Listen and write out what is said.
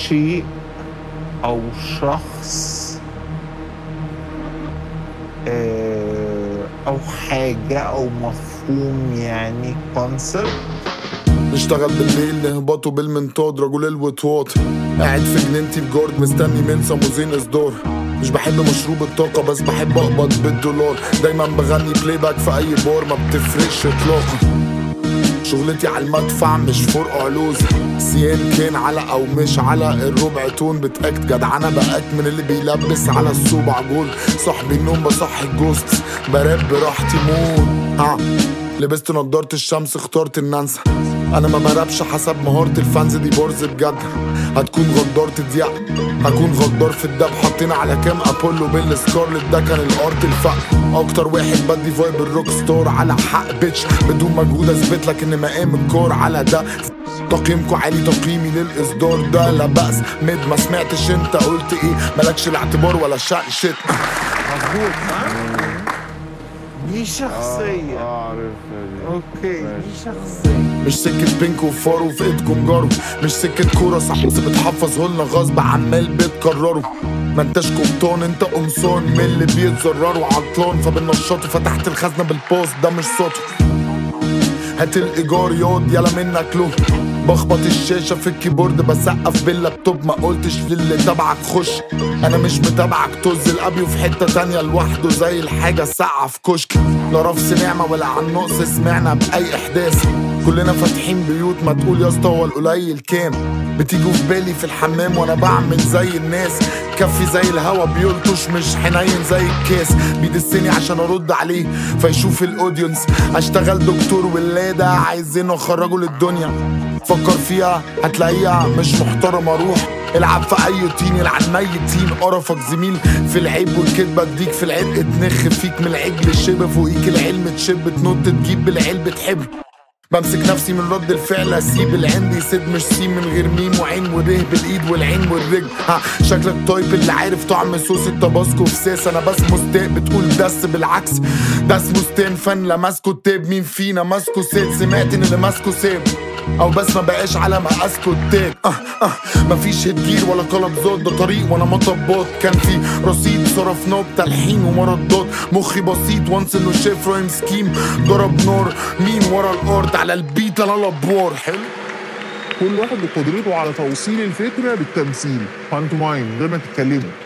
شيء او شخص آه، او حاجه او مفهوم يعني كونسبت نشتغل بالليل نهبطوا بالمنطاد رجل الوطواط قاعد في جنينتي بجارد مستني من سموزين اصدار مش بحب مشروب الطاقة بس بحب اقبض بالدولار دايما بغني بلاي باك في اي بار ما بتفرقش اطلاقا شغلتي على المدفع مش فرق علوز سيان كان على او مش على الربع تون بتاكت جدعانة بقاك من اللي بيلبس على الصوبع جول صاحبي النوم بصحي الجوست براب براحتي موت ها لبست نضارة الشمس اخترت ان انسى انا ما برابش حسب مهارة الفانز دي بورز بجد هتكون غدار تضيق هكون غدار في الدب حاطين على كام ابولو بالسكارلت ده كان الارت الفق اكتر واحد بدي فايب الروك ستار على حق بيتش بدون مجهود اثبت لك ان مقام الكور على ده تقييمكوا عالي تقييمي للاصدار ده لا بأس مد ما سمعتش انت قلت ايه مالكش الاعتبار ولا شأن شيت مظبوط ها؟ دي شخصيه اه عارفها دي اوكي دي ماشي. شخصيه مش سكة بينك وفار وفي ايدكم جارو مش سكة كورة صح بس بتحفظه لنا غصب عمال بتكرروا ما انتش قبطان انت قمصان من اللي بيتزرروا عطلان فبنشطه فتحت الخزنة بالبوست ده مش صوته هات الايجار ياض يلا منك له بخبط الشاشة في الكيبورد بسقف باللابتوب ما قلتش للي تبعك خش انا مش متابعك طز الابيو في حتة تانية لوحده زي الحاجة الساقعة في كشك لا رفس نعمة ولا عن نقص سمعنا بأي احداث كلنا فاتحين بيوت ما تقول يا اسطى هو القليل كام بتيجوا في بالي في الحمام وانا بعمل زي الناس كفي زي الهوا بيلطش مش حنين زي الكاس بيدسني عشان ارد عليه فيشوف الاودينس اشتغل دكتور ولاده عايزين اخرجه للدنيا فكر فيها هتلاقيها مش محترمه روح العب في اي طين العب ميتين قرفك زميل في العيب والكدبه اديك في العرق تنخ فيك من العجل الشبه فوقيك العلم تشب تنط تجيب بالعلب تحب بمسك نفسي من رد الفعل اسيب اللي عندي يسد مش سين من غير ميم وعين وره بالايد والعين والرجل ها شكلك طيب اللي عارف طعم صوص التباسكو في ساس انا بس مستاء بتقول دس بالعكس ده اسمه ستان فن لا ماسكه التاب مين فينا ماسكه سيد سمعت ان اللي ماسكه ساب او بس ما بقاش على مقاسكو التاب أه أه مفيش هتجير ولا قلبزات ده طريق ولا مطبات كان في رصيد صرفناه بتلحين ومردات مخي بسيط وانس انه شاف رايم سكيم ضرب نار مين ورا الارض على البيت انا الابوار حلو كل واحد بقدرته على توصيل الفكره بالتمثيل فانتوا مايم من غير ما تتكلموا